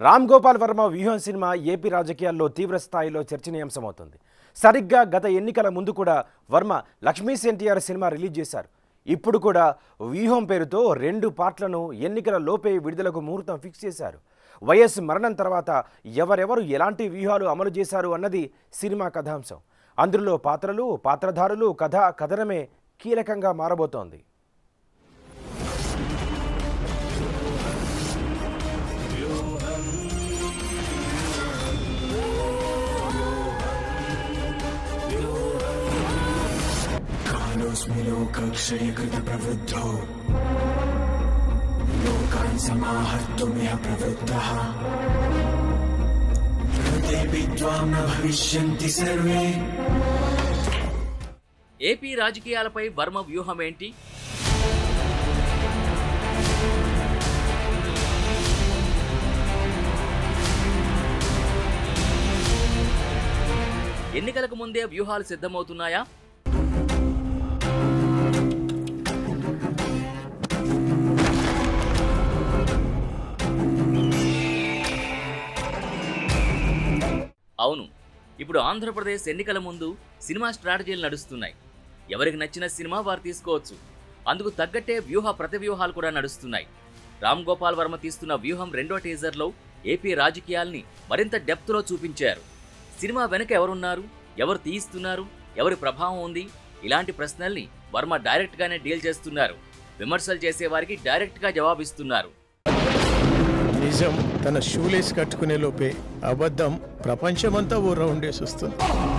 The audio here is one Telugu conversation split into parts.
రామ్ గోపాల్ వర్మ వ్యూహం సినిమా ఏపీ రాజకీయాల్లో తీవ్ర స్థాయిలో చర్చనీయాంశమవుతుంది సరిగ్గా గత ఎన్నికల ముందు కూడా వర్మ లక్ష్మీస్ ఎన్టీఆర్ సినిమా రిలీజ్ చేశారు ఇప్పుడు కూడా వ్యూహం పేరుతో రెండు పార్ట్లను ఎన్నికల లోపే విడుదలకు ముహూర్తం ఫిక్స్ చేశారు వైఎస్ మరణం తర్వాత ఎవరెవరు ఎలాంటి వ్యూహాలు అమలు చేశారు అన్నది సినిమా కథాంశం అందులో పాత్రలు పాత్రధారులు కథ కథనమే కీలకంగా మారబోతోంది कालोऽस्मि लोकक्षयकृतप्रवृद्धो लोकान् समाहर्तुमिह प्रवृत्तः प्रकृतेऽपि त्वां न भविष्यन्ति सर्वे ఏపీ రాజకీయాలపై వర్మ వ్యూహం ఏంటి ఎన్నికలకు ముందే వ్యూహాలు సిద్ధమవుతున్నాయా అవును ఇప్పుడు ఆంధ్రప్రదేశ్ ఎన్నికల ముందు సినిమా స్ట్రాటజీలు నడుస్తున్నాయి ఎవరికి నచ్చిన సినిమా వారు తీసుకోవచ్చు అందుకు తగ్గట్టే వ్యూహ ప్రతివ్యూహాలు కూడా నడుస్తున్నాయి రామ్ గోపాల్ వర్మ తీస్తున్న వ్యూహం రెండో టీజర్లో ఏపీ రాజకీయాల్ని మరింత డెప్త్లో చూపించారు సినిమా వెనుక ఎవరున్నారు ఎవరు తీయిస్తున్నారు ఎవరి ప్రభావం ఉంది ఇలాంటి ప్రశ్నల్ని వర్మ డైరెక్ట్గానే డీల్ చేస్తున్నారు విమర్శలు చేసేవారికి డైరెక్ట్గా జవాబిస్తున్నారు నిజం తన షూలేస్ కట్టుకునే లోపే అబద్ధం ప్రపంచమంతా ఓ రౌండేసి వస్తుంది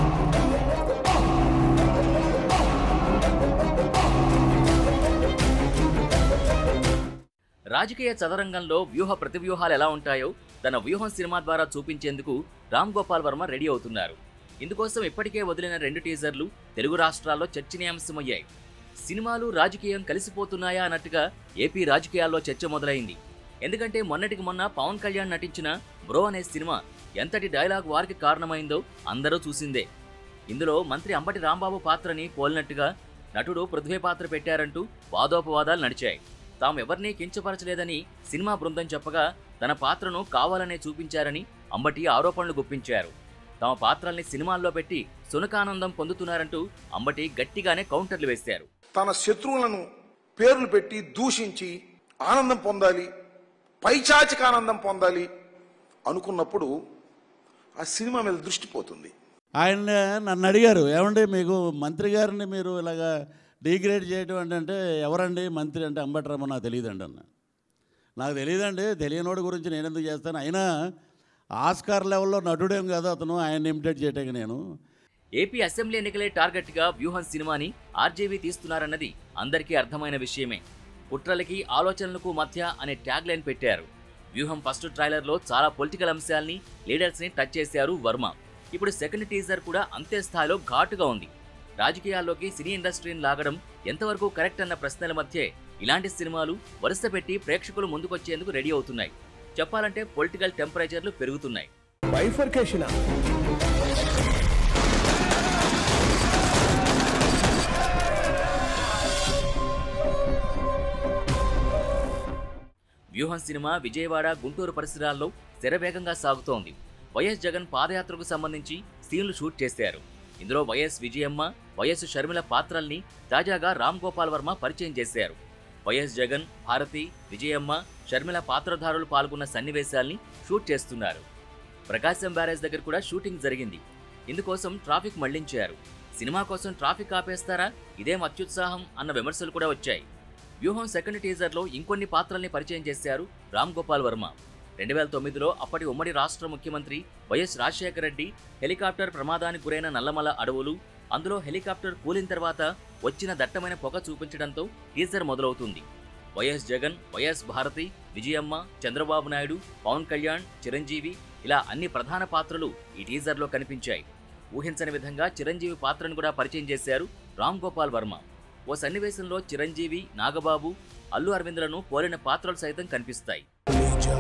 రాజకీయ చదరంగంలో వ్యూహ ప్రతివ్యూహాలు ఎలా ఉంటాయో తన వ్యూహం సినిమా ద్వారా చూపించేందుకు రామ్ గోపాల్ వర్మ రెడీ అవుతున్నారు ఇందుకోసం ఇప్పటికే వదిలిన రెండు టీజర్లు తెలుగు రాష్ట్రాల్లో చర్చనీయాంశమయ్యాయి సినిమాలు రాజకీయం కలిసిపోతున్నాయా అన్నట్టుగా ఏపీ రాజకీయాల్లో చర్చ మొదలైంది ఎందుకంటే మొన్నటికి మొన్న పవన్ కళ్యాణ్ నటించిన బ్రో అనే సినిమా ఎంతటి డైలాగ్ వారికి కారణమైందో అందరూ చూసిందే ఇందులో మంత్రి అంబటి రాంబాబు పాత్రని పోలినట్టుగా నటుడు పృథ్వీ పాత్ర పెట్టారంటూ వాదోపవాదాలు నడిచాయి తాము ఎవరినీ కించపరచలేదని సినిమా బృందం చెప్పగా తన పాత్రను కావాలనే చూపించారని అంబటి ఆరోపణలు గుప్పించారు తమ పాత్రల్ని సినిమాల్లో పెట్టి సునకానందం పొందుతున్నారంటూ అంబటి గట్టిగానే కౌంటర్లు వేశారు తన శత్రువులను పేర్లు పెట్టి దూషించి ఆనందం పొందాలి పైచాచిక ఆనందం పొందాలి అనుకున్నప్పుడు ఆ సినిమా మీద దృష్టి పోతుంది ఆయన నన్ను అడిగారు ఏమండి మీకు మంత్రి గారిని మీరు ఇలాగా డిగ్రేడ్ చేయడం అంటే అంటే ఎవరండి మంత్రి అంటే అంబటరామ నాకు తెలియదండి అన్న నాకు తెలియదండి తెలియనోడి గురించి నేను ఎందుకు చేస్తాను అయినా ఆస్కార్ లెవెల్లో నటుడేం కాదు అతను ఆయన ఇమిటేట్ చేయటానికి నేను ఏపీ అసెంబ్లీ ఎన్నికలే టార్గెట్గా వ్యూహం సినిమాని ఆర్జేవీ తీస్తున్నారన్నది అందరికీ అర్థమైన విషయమే కుట్రలకి ఆలోచనలకు మధ్య అనే ట్యాగ్ లైన్ పెట్టారు వ్యూహం ఫస్ట్ ట్రైలర్లో చాలా పొలిటికల్ అంశాల్ని లీడర్స్ని టచ్ చేశారు వర్మ ఇప్పుడు సెకండ్ టీజర్ కూడా అంతే స్థాయిలో ఘాటుగా ఉంది రాజకీయాల్లోకి సినీ ఇండస్ట్రీని లాగడం ఎంతవరకు కరెక్ట్ అన్న ప్రశ్నల మధ్య ఇలాంటి సినిమాలు వరుస పెట్టి ప్రేక్షకులు ముందుకొచ్చేందుకు రెడీ అవుతున్నాయి చెప్పాలంటే పొలిటికల్ టెంపరేచర్లు పెరుగుతున్నాయి బైఫర్కేషన్ వ్యూహం సినిమా విజయవాడ గుంటూరు పరిసరాల్లో శరవేగంగా సాగుతోంది వైఎస్ జగన్ పాదయాత్రకు సంబంధించి సీన్లు షూట్ చేశారు ఇందులో వైఎస్ విజయమ్మ వైఎస్ షర్మిల పాత్రల్ని తాజాగా రామ్ గోపాల్ వర్మ పరిచయం చేశారు వైఎస్ జగన్ భారతి విజయమ్మ షర్మిల పాత్రధారులు పాల్గొన్న సన్నివేశాల్ని షూట్ చేస్తున్నారు ప్రకాశం బ్యారేజ్ దగ్గర కూడా షూటింగ్ జరిగింది ఇందుకోసం ట్రాఫిక్ మళ్లించారు సినిమా కోసం ట్రాఫిక్ ఆపేస్తారా ఇదేం అత్యుత్సాహం అన్న విమర్శలు కూడా వచ్చాయి వ్యూహం సెకండ్ టీజర్లో ఇంకొన్ని పాత్రల్ని పరిచయం చేశారు రామ్ గోపాల్ వర్మ రెండు వేల తొమ్మిదిలో అప్పటి ఉమ్మడి రాష్ట్ర ముఖ్యమంత్రి వైఎస్ రాజశేఖర రెడ్డి హెలికాప్టర్ ప్రమాదానికి గురైన నల్లమల అడవులు అందులో హెలికాప్టర్ కూలిన తర్వాత వచ్చిన దట్టమైన పొగ చూపించడంతో టీజర్ మొదలవుతుంది వైఎస్ జగన్ వైఎస్ భారతి విజయమ్మ చంద్రబాబు నాయుడు పవన్ కళ్యాణ్ చిరంజీవి ఇలా అన్ని ప్రధాన పాత్రలు ఈ టీజర్లో కనిపించాయి ఊహించని విధంగా చిరంజీవి పాత్రను కూడా పరిచయం చేశారు రామ్ గోపాల్ వర్మ ఓ సన్నివేశంలో చిరంజీవి నాగబాబు అల్లు అరవింద్లను పోలిన పాత్రలు సైతం కనిపిస్తాయి నిజం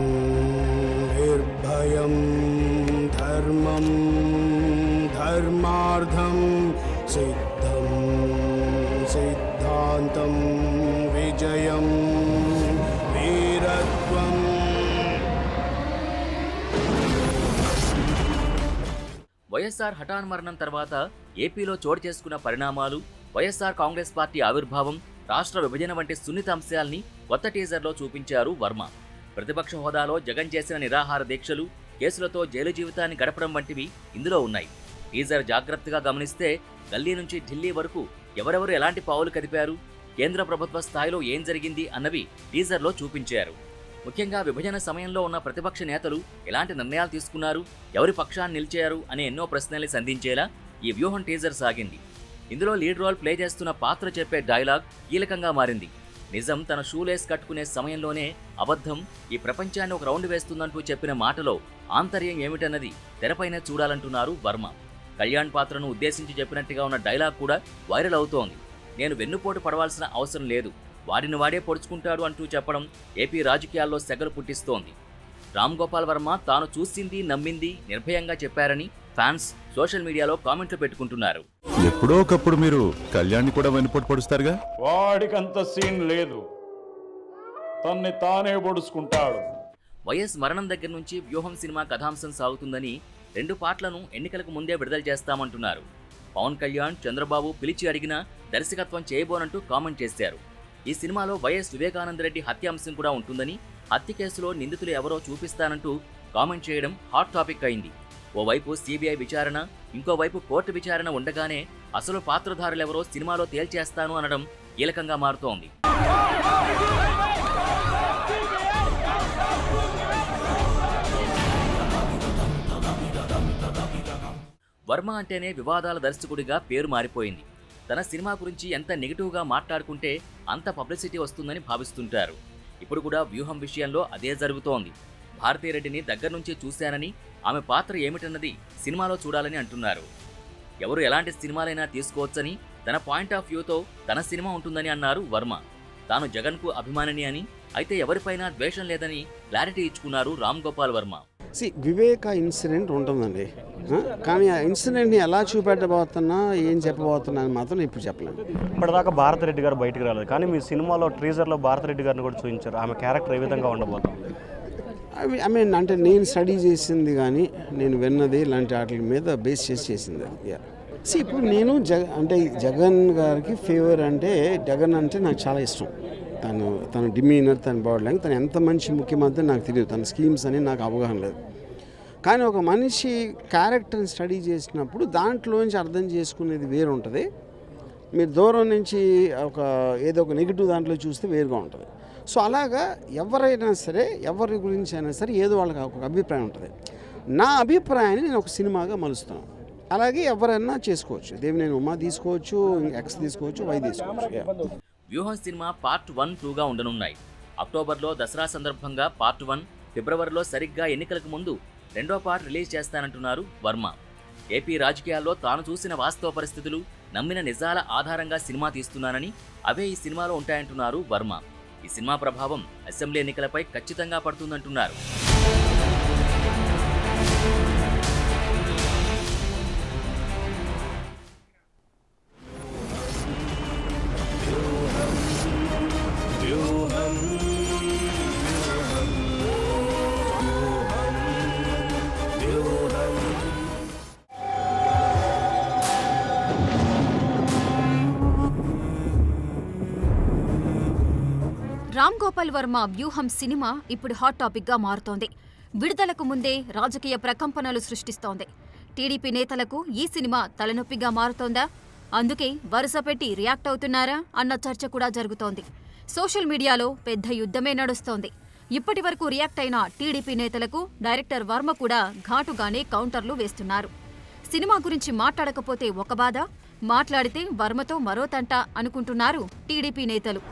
నిర్భయం ధర్మం ధర్మార్థం సిద్ధం సిద్ధాంతం విజయం వీరత్వం వైఎస్ఆర్ హఠాన్ మరణం తర్వాత ఏపీలో చోటు చేసుకున్న పరిణామాలు వైఎస్ఆర్ కాంగ్రెస్ పార్టీ ఆవిర్భావం రాష్ట్ర విభజన వంటి సున్నిత అంశాల్ని కొత్త టీజర్లో చూపించారు వర్మ ప్రతిపక్ష హోదాలో జగన్ చేసిన నిరాహార దీక్షలు కేసులతో జైలు జీవితాన్ని గడపడం వంటివి ఇందులో ఉన్నాయి టీజర్ జాగ్రత్తగా గమనిస్తే గల్లీ నుంచి ఢిల్లీ వరకు ఎవరెవరు ఎలాంటి పావులు కదిపారు కేంద్ర ప్రభుత్వ స్థాయిలో ఏం జరిగింది అన్నవి టీజర్లో చూపించారు ముఖ్యంగా విభజన సమయంలో ఉన్న ప్రతిపక్ష నేతలు ఎలాంటి నిర్ణయాలు తీసుకున్నారు ఎవరి పక్షాన్ని నిలిచారు అనే ఎన్నో ప్రశ్నల్ని సంధించేలా ఈ వ్యూహం టీజర్ సాగింది ఇందులో లీడ్ రోల్ ప్లే చేస్తున్న పాత్ర చెప్పే డైలాగ్ కీలకంగా మారింది నిజం తన షూలేస్ కట్టుకునే సమయంలోనే అబద్ధం ఈ ప్రపంచాన్ని ఒక రౌండ్ వేస్తుందంటూ చెప్పిన మాటలో ఆంతర్యం ఏమిటన్నది తెరపైనే చూడాలంటున్నారు వర్మ కళ్యాణ్ పాత్రను ఉద్దేశించి చెప్పినట్టుగా ఉన్న డైలాగ్ కూడా వైరల్ అవుతోంది నేను వెన్నుపోటు పడవలసిన అవసరం లేదు వాడిని వాడే పొడుచుకుంటాడు అంటూ చెప్పడం ఏపీ రాజకీయాల్లో సెగలు పుట్టిస్తోంది రామ్ గోపాల్ వర్మ తాను చూసింది నమ్మింది నిర్భయంగా చెప్పారని ఫ్యాన్స్ సోషల్ మీడియాలో కామెంట్లు పెట్టుకుంటున్నారు ఎప్పుడో ఒకప్పుడు మీరు కళ్యాణ్ని కూడా వెనుపోటు పడుస్తారుగా వాడికంత సీన్ లేదు తన్ని తానే పొడుచుకుంటాడు వైఎస్ మరణం దగ్గర నుంచి వ్యూహం సినిమా కథాంశం సాగుతుందని రెండు పాటలను ఎన్నికలకు ముందే విడుదల చేస్తామంటున్నారు పవన్ కళ్యాణ్ చంద్రబాబు పిలిచి అడిగినా దర్శకత్వం చేయబోనంటూ కామెంట్ చేశారు ఈ సినిమాలో వైఎస్ వివేకానందరెడ్డి హత్యాంశం కూడా ఉంటుందని హత్య కేసులో నిందితులు ఎవరో చూపిస్తానంటూ కామెంట్ చేయడం హాట్ టాపిక్ అయింది ఓవైపు సిబిఐ విచారణ ఇంకోవైపు కోర్టు విచారణ ఉండగానే అసలు పాత్రధారులెవరో సినిమాలో తేల్చేస్తాను అనడం కీలకంగా మారుతోంది వర్మ అంటేనే వివాదాల దర్శకుడిగా పేరు మారిపోయింది తన సినిమా గురించి ఎంత నెగిటివ్గా మాట్లాడుకుంటే అంత పబ్లిసిటీ వస్తుందని భావిస్తుంటారు ఇప్పుడు కూడా వ్యూహం విషయంలో అదే జరుగుతోంది భారతీరెడ్డిని దగ్గర నుంచి చూశానని ఆమె పాత్ర ఏమిటన్నది సినిమాలో చూడాలని అంటున్నారు ఎవరు ఎలాంటి సినిమాలైనా తీసుకోవచ్చని తన పాయింట్ ఆఫ్ వ్యూతో తన సినిమా ఉంటుందని అన్నారు వర్మ తాను జగన్కు అభిమానిని అని అయితే ఎవరిపైనా ద్వేషం లేదని క్లారిటీ ఇచ్చుకున్నారు రామ్ గోపాల్ వర్మ సి వివేక ఇన్సిడెంట్ ఉంటుందండి ఆ? కానీ ఆ ఇన్సిడెంట్ని ఎలా చూపెట్టబోతున్నా ఏం చెప్పబోతున్నా అని మాత్రం ఇప్పుడు చెప్పలేను ఇప్పటిదాకా భారతిరెడ్డి గారు బయటకు రాలేదు కానీ మీ సినిమాలో ట్రీజర్లో భారతిరెడ్డి గారిని కూడా చూపించారు ఆమె క్యారెక్టర్ ఏ విధంగా ఉండబోతుంది అవి ఐ మీన్ అంటే నేను స్టడీ చేసింది కానీ నేను విన్నది ఇలాంటి వాటి మీద బేస్ చేసి చేసింది యా సి ఇప్పుడు నేను జగ అంటే జగన్ గారికి ఫేవర్ అంటే జగన్ అంటే నాకు చాలా ఇష్టం తను తన డిమీనర్ తన బాడీ లాంగ్ తను ఎంత మంచి ముఖ్యమంత్రి నాకు తెలియదు తన స్కీమ్స్ అని నాకు అవగాహన లేదు కానీ ఒక మనిషి క్యారెక్టర్ని స్టడీ చేసినప్పుడు దాంట్లోంచి అర్థం చేసుకునేది వేరు ఉంటుంది మీరు దూరం నుంచి ఒక ఏదో ఒక నెగిటివ్ దాంట్లో చూస్తే వేరుగా ఉంటుంది సో అలాగా ఎవరైనా సరే ఎవరి గురించి అయినా సరే ఏదో వాళ్ళకి ఒక అభిప్రాయం ఉంటుంది నా అభిప్రాయాన్ని నేను ఒక సినిమాగా మలుస్తాను అలాగే ఎవరైనా చేసుకోవచ్చు దేవి నేను ఉమా తీసుకోవచ్చు ఎక్స్ తీసుకోవచ్చు వై తీసుకోవచ్చు Yeah. వ్యూహం సినిమా పార్ట్ వన్ టూగా ఉండనున్నాయి అక్టోబర్లో దసరా సందర్భంగా పార్ట్ వన్ ఫిబ్రవరిలో సరిగ్గా ఎన్నికలకు ముందు రెండో పార్ట్ రిలీజ్ చేస్తానంటున్నారు వర్మ ఏపీ రాజకీయాల్లో తాను చూసిన వాస్తవ పరిస్థితులు నమ్మిన నిజాల ఆధారంగా సినిమా తీస్తున్నానని అవే ఈ సినిమాలో ఉంటాయంటున్నారు వర్మ ఈ సినిమా ప్రభావం అసెంబ్లీ ఎన్నికలపై ఖచ్చితంగా పడుతుందంటున్నారు రామ్ గోపాల్ వర్మ వ్యూహం సినిమా ఇప్పుడు హాట్ టాపిక్ గా మారుతోంది విడుదలకు ముందే రాజకీయ ప్రకంపనలు సృష్టిస్తోంది టీడీపీ నేతలకు ఈ సినిమా తలనొప్పిగా మారుతోందా అందుకే వరుస పెట్టి రియాక్ట్ అవుతున్నారా అన్న చర్చ కూడా జరుగుతోంది సోషల్ మీడియాలో పెద్ద యుద్ధమే నడుస్తోంది ఇప్పటి వరకు రియాక్ట్ అయిన టీడీపీ నేతలకు డైరెక్టర్ వర్మ కూడా ఘాటుగానే కౌంటర్లు వేస్తున్నారు సినిమా గురించి మాట్లాడకపోతే ఒక బాధ మాట్లాడితే వర్మతో మరో తంట అనుకుంటున్నారు టీడీపీ నేతలు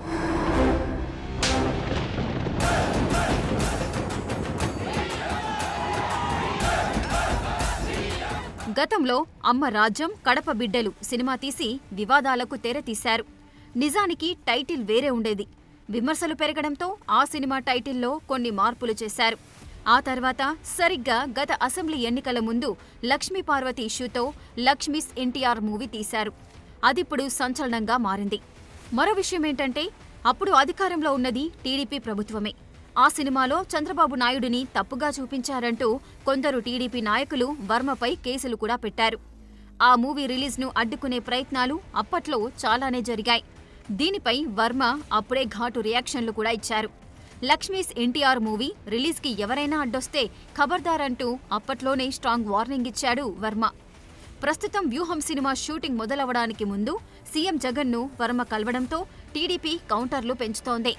గతంలో అమ్మ రాజ్యం కడప బిడ్డలు సినిమా తీసి వివాదాలకు తెర తీశారు నిజానికి టైటిల్ వేరే ఉండేది విమర్శలు పెరగడంతో ఆ సినిమా టైటిల్లో కొన్ని మార్పులు చేశారు ఆ తర్వాత సరిగ్గా గత అసెంబ్లీ ఎన్నికల ముందు లక్ష్మీ పార్వతి ఇష్యూతో లక్ష్మీస్ ఎన్టీఆర్ మూవీ తీశారు అదిప్పుడు సంచలనంగా మారింది మరో విషయం ఏంటంటే అప్పుడు అధికారంలో ఉన్నది టీడీపీ ప్రభుత్వమే ఆ సినిమాలో చంద్రబాబు నాయుడిని తప్పుగా చూపించారంటూ కొందరు టీడీపీ నాయకులు వర్మపై కేసులు కూడా పెట్టారు ఆ మూవీ రిలీజ్ను అడ్డుకునే ప్రయత్నాలు అప్పట్లో చాలానే జరిగాయి దీనిపై వర్మ అప్పుడే ఘాటు రియాక్షన్లు కూడా ఇచ్చారు లక్ష్మీస్ ఎన్టీఆర్ మూవీ రిలీజ్కి ఎవరైనా అడ్డొస్తే ఖబర్దార్ అంటూ అప్పట్లోనే స్ట్రాంగ్ వార్నింగ్ ఇచ్చాడు వర్మ ప్రస్తుతం వ్యూహం సినిమా షూటింగ్ మొదలవడానికి ముందు సీఎం జగన్ను వర్మ కలవడంతో టీడీపీ కౌంటర్లు పెంచుతోంది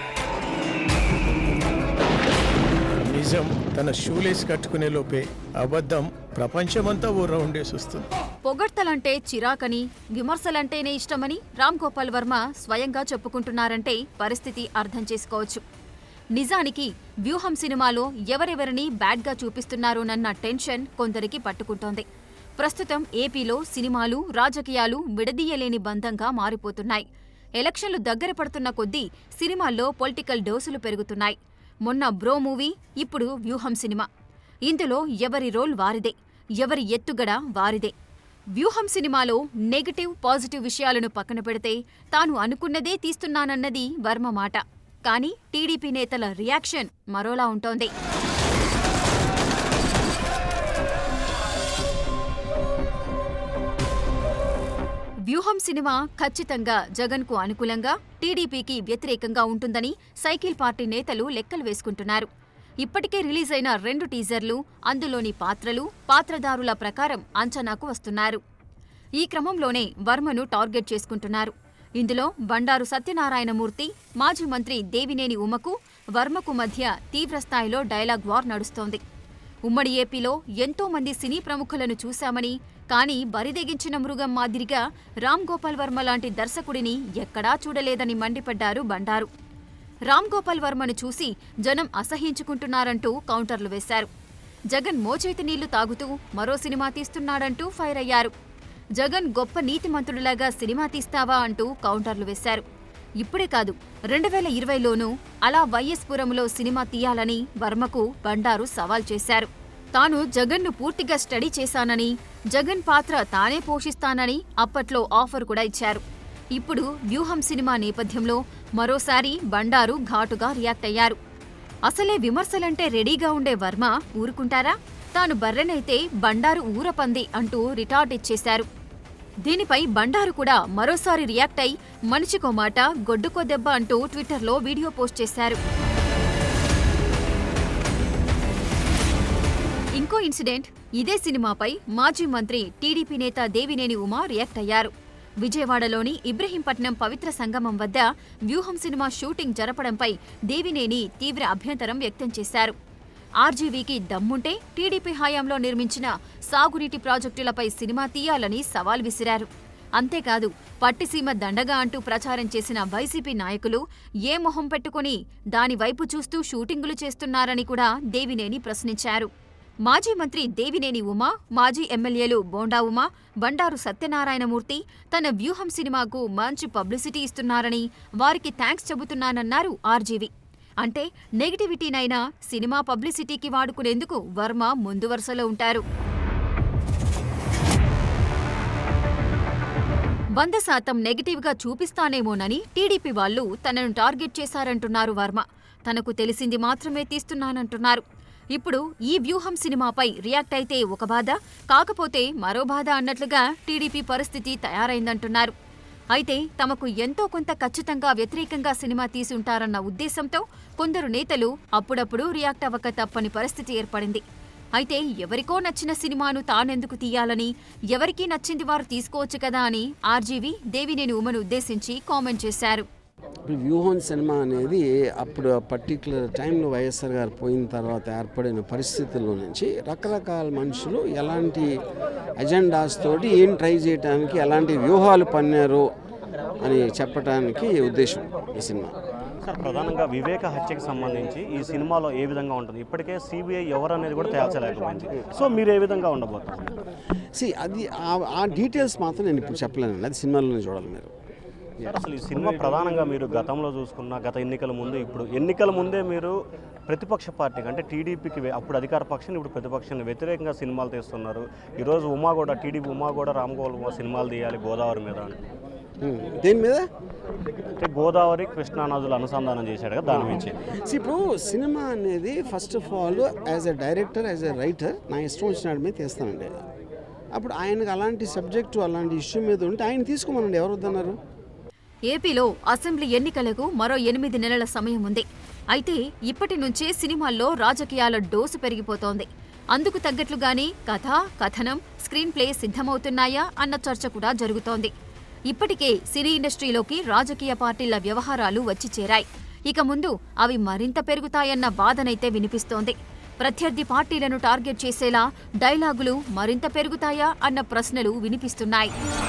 నిజం తన షూలేస్ కట్టుకునే లోపే అబద్ధం ప్రపంచమంతా ఓ రౌండేసి వస్తుంది పొగడ్తలంటే చిరాకని విమర్శలంటేనే ఇష్టమని రామ్ గోపాల్ వర్మ స్వయంగా చెప్పుకుంటున్నారంటే పరిస్థితి అర్థం చేసుకోవచ్చు నిజానికి వ్యూహం సినిమాలో ఎవరెవరిని బ్యాడ్గా చూపిస్తున్నారోనన్న టెన్షన్ కొందరికి పట్టుకుంటోంది ప్రస్తుతం ఏపీలో సినిమాలు రాజకీయాలు విడదీయలేని బంధంగా మారిపోతున్నాయి ఎలక్షన్లు దగ్గర పడుతున్న కొద్దీ సినిమాల్లో పొలిటికల్ డోసులు పెరుగుతున్నాయి మొన్న బ్రో మూవీ ఇప్పుడు వ్యూహం సినిమా ఇందులో ఎవరి రోల్ వారిదే ఎవరి ఎత్తుగడ వారిదే వ్యూహం సినిమాలో నెగటివ్ పాజిటివ్ విషయాలను పక్కన పెడితే తాను అనుకున్నదే తీస్తున్నానన్నది వర్మ మాట కానీ టీడీపీ నేతల రియాక్షన్ మరోలా ఉంటోంది వ్యూహం సినిమా ఖచ్చితంగా జగన్కు అనుకూలంగా టీడీపీకి వ్యతిరేకంగా ఉంటుందని సైకిల్ పార్టీ నేతలు లెక్కలు వేసుకుంటున్నారు ఇప్పటికే రిలీజ్ అయిన రెండు టీజర్లు అందులోని పాత్రలు పాత్రదారుల ప్రకారం అంచనాకు వస్తున్నారు ఈ క్రమంలోనే వర్మను టార్గెట్ చేసుకుంటున్నారు ఇందులో బండారు సత్యనారాయణమూర్తి మాజీ మంత్రి దేవినేని ఉమకు వర్మకు మధ్య తీవ్రస్థాయిలో డైలాగ్ వార్ నడుస్తోంది ఉమ్మడి ఏపీలో ఎంతో మంది సినీ ప్రముఖులను చూశామని కానీ బరిదెగించిన మృగం మాదిరిగా రామ్ గోపాల్ వర్మ లాంటి దర్శకుడిని ఎక్కడా చూడలేదని మండిపడ్డారు బండారు రామ్ గోపాల్ వర్మను చూసి జనం అసహ్యించుకుంటున్నారంటూ కౌంటర్లు వేశారు జగన్ మోచేతి నీళ్లు తాగుతూ మరో సినిమా తీస్తున్నాడంటూ ఫైర్ అయ్యారు జగన్ గొప్ప నీతిమంతుడిలాగా సినిమా తీస్తావా అంటూ కౌంటర్లు వేశారు ఇప్పుడే కాదు రెండు వేల ఇరవైలోనూ అలా వైఎస్పురంలో సినిమా తీయాలని వర్మకు బండారు సవాల్ చేశారు తాను జగన్ను పూర్తిగా స్టడీ చేశానని జగన్ పాత్ర తానే పోషిస్తానని అప్పట్లో ఆఫర్ కూడా ఇచ్చారు ఇప్పుడు వ్యూహం సినిమా నేపథ్యంలో మరోసారి బండారు ఘాటుగా రియాక్ట్ అయ్యారు అసలే విమర్శలంటే రెడీగా ఉండే వర్మ ఊరుకుంటారా తాను బర్రెనైతే బండారు ఊరపంది అంటూ రిటార్ట్ ఇచ్చేశారు దీనిపై బండారు కూడా మరోసారి రియాక్ట్ అయి మనిషికో మాట గొడ్డుకో దెబ్బ అంటూ ట్విట్టర్లో వీడియో పోస్ట్ చేశారు ఇంకో ఇన్సిడెంట్ ఇదే సినిమాపై మాజీ మంత్రి టీడీపీ నేత దేవినేని ఉమా రియాక్ట్ అయ్యారు విజయవాడలోని ఇబ్రహీంపట్నం పవిత్ర సంగమం వద్ద వ్యూహం సినిమా షూటింగ్ జరపడంపై దేవినేని తీవ్ర అభ్యంతరం వ్యక్తం చేశారు ఆర్జీవీకి దమ్ముంటే టీడీపీ హయాంలో నిర్మించిన సాగునీటి ప్రాజెక్టులపై సినిమా తీయాలని సవాల్ విసిరారు అంతేకాదు పట్టిసీమ దండగా అంటూ ప్రచారం చేసిన వైసీపీ నాయకులు ఏ మొహం పెట్టుకుని దాని వైపు చూస్తూ షూటింగులు చేస్తున్నారని కూడా దేవినేని ప్రశ్నించారు మాజీ మంత్రి దేవినేని ఉమా మాజీ ఎమ్మెల్యేలు బోండా ఉమా బండారు సత్యనారాయణమూర్తి తన వ్యూహం సినిమాకు మంచి పబ్లిసిటీ ఇస్తున్నారని వారికి థ్యాంక్స్ చెబుతున్నానన్నారు ఆర్జీవి అంటే నెగిటివిటీనైనా సినిమా పబ్లిసిటీకి వాడుకునేందుకు వర్మ ముందు వరుసలో ఉంటారు వంద శాతం నెగిటివ్గా చూపిస్తానేమోనని టీడీపీ వాళ్ళు తనను టార్గెట్ చేశారంటున్నారు వర్మ తనకు తెలిసింది మాత్రమే తీస్తున్నానంటున్నారు ఇప్పుడు ఈ వ్యూహం సినిమాపై రియాక్ట్ అయితే ఒక బాధ కాకపోతే మరో బాధ అన్నట్లుగా టీడీపీ పరిస్థితి తయారైందంటున్నారు అయితే తమకు ఎంతో కొంత ఖచ్చితంగా వ్యతిరేకంగా సినిమా తీసి ఉంటారన్న ఉద్దేశంతో కొందరు నేతలు అప్పుడప్పుడు రియాక్ట్ అవ్వక తప్పని పరిస్థితి ఏర్పడింది అయితే ఎవరికో నచ్చిన సినిమాను తానెందుకు తీయాలని ఎవరికీ నచ్చింది వారు తీసుకోవచ్చు కదా అని ఆర్జీవి దేవినేని ఉమను ఉద్దేశించి కామెంట్ చేశారు ఇప్పుడు వ్యూహం సినిమా అనేది అప్పుడు పర్టికులర్ టైంలో వైఎస్ఆర్ గారు పోయిన తర్వాత ఏర్పడిన పరిస్థితుల్లో నుంచి రకరకాల మనుషులు ఎలాంటి అజెండాస్ తోటి ఏం ట్రై చేయడానికి ఎలాంటి వ్యూహాలు పన్నారు అని చెప్పడానికి ఉద్దేశం ఈ సినిమా సార్ ప్రధానంగా వివేక హత్యకి సంబంధించి ఈ సినిమాలో ఏ విధంగా ఉంటుంది ఇప్పటికే సిబిఐ ఎవరు అనేది కూడా తేల్చలేకపోయింది సో మీరు ఏ విధంగా ఉండబోతున్నారు సి అది ఆ- ఆ డీటెయిల్స్ మాత్రం నేను ఇప్పుడు చెప్పలేనండి అది సినిమాలోనే చూడాలి మీరు సార్ అసలు ఈ సినిమా ప్రధానంగా మీరు గతంలో చూసుకున్న గత ఎన్నికల ముందు ఇప్పుడు ఎన్నికల ముందే మీరు ప్రతిపక్ష పార్టీకి అంటే టీడీపీకి వే- అప్పుడు అధికార పక్షాన్ని ఇప్పుడు ప్రతిపక్షాన్ని వ్యతిరేకంగా సినిమాలు తీస్తున్నారు ఈరోజు ఉమా కూడా టీడీపీ ఉమా కూడా రామ్ గోపాల్ ఉమా సినిమాలు తీయాలి గోదావరి మీద అని ఉమ్, దేని మీద అంటే గోదావరి కృష్ణా నదులు అనుసంధానం చేశాడు కదా దాని నుంచి See, ఇప్పుడు సినిమా అనేది first of all as a director as a writer నా ఇష్టం వచ్చినట్టు మీద తీస్తానండి అప్పుడు ఆయనకు అలాంటి సబ్జెక్టు అలాంటి ఇష్యూ మీద ఉంటే ఆయన తీసుకోమనండి ఎవరు వద్దన్నారు ఏపీలో అసెంబ్లీ ఎన్నికలకు మరో ఎనిమిది నెలల సమయం ఉంది అయితే ఇప్పటి నుంచే సినిమాల్లో రాజకీయాల డోసు పెరిగిపోతోంది అందుకు తగ్గట్లుగానే కథ కథనం స్క్రీన్ ప్లే సిద్ధమవుతున్నాయా అన్న చర్చ కూడా జరుగుతోంది ఇప్పటికే సినీ ఇండస్ట్రీలోకి రాజకీయ పార్టీల వ్యవహారాలు వచ్చి చేరాయి ఇక ముందు అవి మరింత పెరుగుతాయన్న వాదనైతే వినిపిస్తోంది ప్రత్యర్థి పార్టీలను టార్గెట్ చేసేలా డైలాగులు మరింత పెరుగుతాయా అన్న ప్రశ్నలు వినిపిస్తున్నాయి